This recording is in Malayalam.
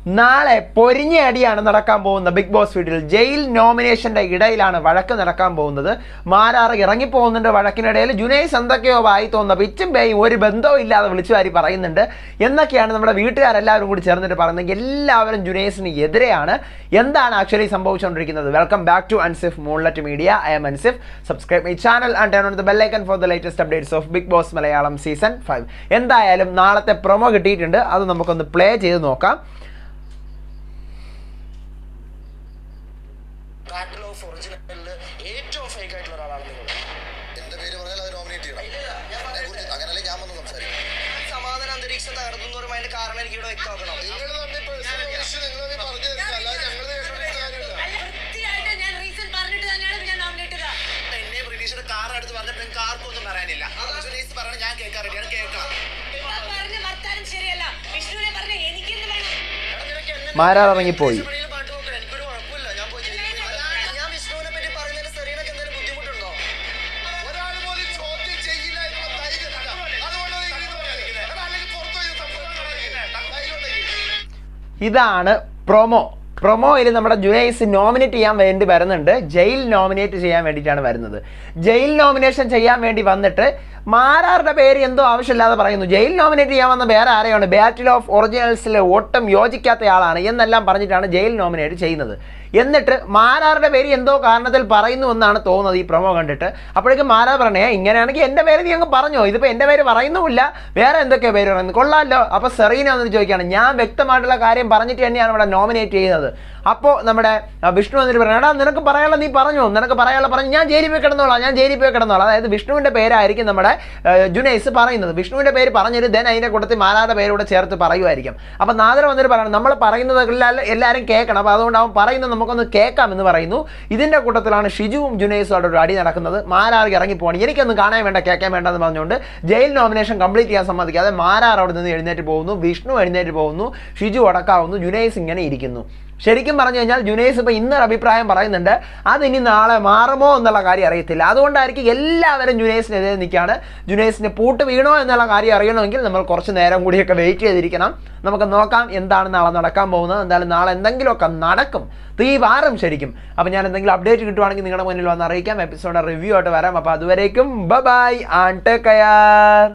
നാളെ പൊരിഞ്ഞ അടിയാണ് നടക്കാൻ പോകുന്ന ബിഗ് ബോസ് വീട്ടിൽ ജയിൽ നോമിനേഷന്റെ ഇടയിലാണ് വഴക്ക് നടക്കാൻ പോകുന്നത് മാരാർ ഇറങ്ങിപ്പോകുന്നുണ്ട് വഴക്കിനിടയിൽ ജുനൈസ് എന്തൊക്കെയോ വായി തോന്നുന്ന പിച്ചും പേയും ഒരു ബന്ധവും ഇല്ലാതെ വിളിച്ചു വാരി പറയുന്നുണ്ട് എന്നൊക്കെയാണ് നമ്മുടെ വീട്ടുകാരെല്ലാവരും കൂടി ചേർന്നിട്ട് പറയുന്നത് എല്ലാവരും ജുനൈസിന് എതിരെയാണ് എന്താണ് ആക്ച്വലി സംഭവിച്ചുകൊണ്ടിരിക്കുന്നത് welcome back to Ansif Moonlet media I M Ansif subscribe my channel and turn on the bell icon for the latest updates of Big Boss Malayalam season five എന്തായാലും നാളത്തെ പ്രൊമോ കിട്ടിയിട്ടുണ്ട് അത് നമുക്കൊന്ന് പ്ലേ ചെയ്ത് നോക്കാം ബാറ്റിൽ ഓഫ് ഒറിജിനലില് ഏറ്റവും ഫേക്ക് ആയിട്ടുള്ള ഒരാളാണ് നിങ്ങൾ എന്റെ പേര് പറഞ്ഞാൽ അത് നോമിനേറ്റ് ചെയ്യണം എന്നെക്കുറിച്ച് അങ്ങനല്ലേ ഞാൻ വന്ന് സംസാരിക്കും സമാധാന അന്തരീക്ഷം തകർന്നു പറയുമ്പോൾ അതിന്റെ കാരണം എനിക്ക് ഇവിടെ വ്യക്തമാക്കണം നിങ്ങൾ തന്നെ പേഴ്സണൽ ഇഷ്യൂ നിങ്ങൾ തന്നെ പറഞ്ഞു തരുന്നത് അല്ലാതെ ഞങ്ങൾ കേട്ടോണ്ടിരുന്ന കാര്യമില്ല വൃത്തിയായിട്ട് ഞാൻ റീസൺ പറഞ്ഞിട്ട് തന്നെയാണ് ഞാൻ നോമിനേറ്റ് ചെയ്തത് എന്നെ ബ്രിട്ടീഷുടെ കാർ എടുത്ത് പറഞ്ഞപ്പോൾ നിങ്ങൾക്ക് ആർക്കും ഒന്നും പറയാനില്ല ജുനൈസ് പറഞ്ഞ ഞാൻ കേൾക്കാൻ റെഡിയാണ് കേൾക്കാം ഇപ്പൊ പറഞ്ഞ വർത്താനം ശരിയല്ല വിഷ്ണുവിനെ പറഞ്ഞ എനിക്കെന്ത് വേണം എടാ, നിനക്ക് എന്നെ മാരാർ ഇറങ്ങിപ്പോയി. ദേശീയപണിയിൽ പാട്ട് നോക്കണം. എനിക്കൊരു കുഴപ്പമില്ല. ഞാൻ പോയി ചെയ്യും. ഞാൻ വിഷ്ണുവിനെ പറ്റി പറയുന്നതിന് സെറീനക്ക് എന്തെങ്കിലും ബുദ്ധിമുട്ടുണ്ടോ ഒരാൾ പോലും ചോദ്യം ചെയ്യില്ല എന്നുള്ള ധൈര്യം ഇല്ല. അതുകൊണ്ടാണ് ഈ ഇത് പറയുന്നത്. എടാ, അല്ലെങ്കിൽ പുറത്ത് പോയി സംസാരിക്കണം. ധൈര്യം ഉണ്ടെങ്കിൽ. ഇതാണ് പ്രൊമോ പ്രൊമോയിൽ നമ്മുടെ ജുനൈസ് നോമിനേറ്റ് ചെയ്യാൻ വേണ്ടി വരുന്നുണ്ട് ജയിൽ നോമിനേറ്റ് ചെയ്യാൻ വേണ്ടിയിട്ടാണ് വരുന്നത് ജയിൽ നോമിനേഷൻ ചെയ്യാൻ വേണ്ടി വന്നിട്ട് മാരാറുടെ പേര് എന്തോ ആവശ്യമില്ലാതെ പറയുന്നു ജയിൽ നോമിനേറ്റ് ചെയ്യാൻ വന്ന വേറെ ആരെയാണ് ബാറ്റിൽ ഓഫ് ഒറിജിനൽസിൽ ഒട്ടും യോജിക്കാത്തയാളാണ് എന്നെല്ലാം പറഞ്ഞിട്ടാണ് ജയിൽ നോമിനേറ്റ് ചെയ്യുന്നത് എന്നിട്ട് മാരാറുടെ പേര് എന്തോ കാരണത്തിൽ പറയുന്നു എന്നാണ് തോന്നുന്നത് ഈ പ്രൊമോ കണ്ടിട്ട് അപ്പോഴേക്കും മാരാർ പറഞ്ഞേ ഇങ്ങനെയാണെങ്കിൽ എൻ്റെ പേര് നീ അങ്ങ് പറഞ്ഞോ ഇതിപ്പോൾ എൻ്റെ പേര് പറയുന്നുമില്ല വേറെ എന്തൊക്കെയോ പേര് പറയുന്നത് കൊള്ളാമല്ലോ അപ്പോൾ സെറീന എന്ന് ചോദിക്കുകയാണ് ഞാൻ വ്യക്തമായിട്ടുള്ള കാര്യം പറഞ്ഞിട്ട് തന്നെയാണ് ഇവിടെ നോമിനേറ്റ് ചെയ്യുന്നത് അപ്പോൾ നമ്മുടെ ആ, വിഷ്ണു എന്നിട്ട് പറഞ്ഞു എടാ നിനക്ക് പറയാനുള്ള നീ പറഞ്ഞോ നിനക്ക് പറയാനുള്ള പറഞ്ഞു ഞാൻ ജയിലിൽ പോയി കിടന്നോളാം ഞാൻ ജയിലിൽ പോയി കിടന്നോളാം അതായത് വിഷ്ണുവിൻ്റെ പേരായിരിക്കും നമ്മുടെ ആ, ജുനൈസ് പറയുന്നത് വിഷ്ണുവിൻ്റെ പേര് പറഞ്ഞിട്ട് ദെൻ അതിൻ്റെ കൂട്ടത്തിൽ മാലാരുടെ പേരൂടെ ചേർത്ത് പറയുമായിരിക്കും അപ്പോൾ നാദർ വന്നിട്ട് പറയണം നമ്മൾ പറയുന്നത് എല്ലാ- എല്ലാവരും കേൾക്കണം അപ്പോൾ അതുകൊണ്ട് അവൻ പറയുന്നത് നമുക്കൊന്ന് കേൾക്കാം എന്ന് പറയുന്നു ഇതിൻ്റെ കൂട്ടത്തിലാണ് ഷിജുവും ജുനൈസും അവിടെ ഒരു അടി നടക്കുന്നത് മാരാർ ഇറങ്ങി പോകണം എനിക്കൊന്നും കാണാൻ വേണ്ട കേൾക്കാൻ വേണ്ട എന്ന് പറഞ്ഞുകൊണ്ട് ജയിൽ നോമിനേഷൻ കംപ്ലീറ്റ് ചെയ്യാൻ സമ്മതിക്കാതെ മാരാർ അവിടെ നിന്ന് എഴുന്നേറ്റ് പോകുന്നു വിഷ്ണു എഴുന്നേറ്റ് പോകുന്നു ഷിജു അടക്കാവുന്നു ജുനൈസ് ഇങ്ങനെ ഇരിക്കുന്നു ശരിക്കും പറഞ്ഞു കഴിഞ്ഞാൽ ജുനൈസ് ഇപ്പോൾ ഇന്നൊരു അഭിപ്രായം പറയുന്നുണ്ട് അതിനി നാളെ മാറുമോ എന്നുള്ള കാര്യം അറിയത്തില്ല അതുകൊണ്ടായിരിക്കും എല്ലാവരും ജുനൈസിനെതിരെ നിൽക്കുകയാണ് ജുനൈസിന് പൂട്ട് വീണോ എന്നുള്ള കാര്യം അറിയണമെങ്കിൽ നമ്മൾ കുറച്ച് നേരം കൂടിയൊക്കെ വെയിറ്റ് ചെയ്തിരിക്കണം നമുക്ക് നോക്കാം എന്താണ് നാളെ നടക്കാൻ പോകുന്നത് എന്തായാലും നാളെ എന്തെങ്കിലുമൊക്കെ നടക്കും തീ വാറും ശരിക്കും അപ്പോൾ ഞാൻ എന്തെങ്കിലും അപ്ഡേറ്റ് കിട്ടുവാണെങ്കിൽ നിങ്ങളുടെ മുന്നിൽ വന്ന് അറിയിക്കാം എപ്പിസോഡ് റിവ്യൂ ആയിട്ട് വരാം അപ്പോൾ അതുവരേക്കും ബൈ ആൻഡ് ടേക്ക് കെയർ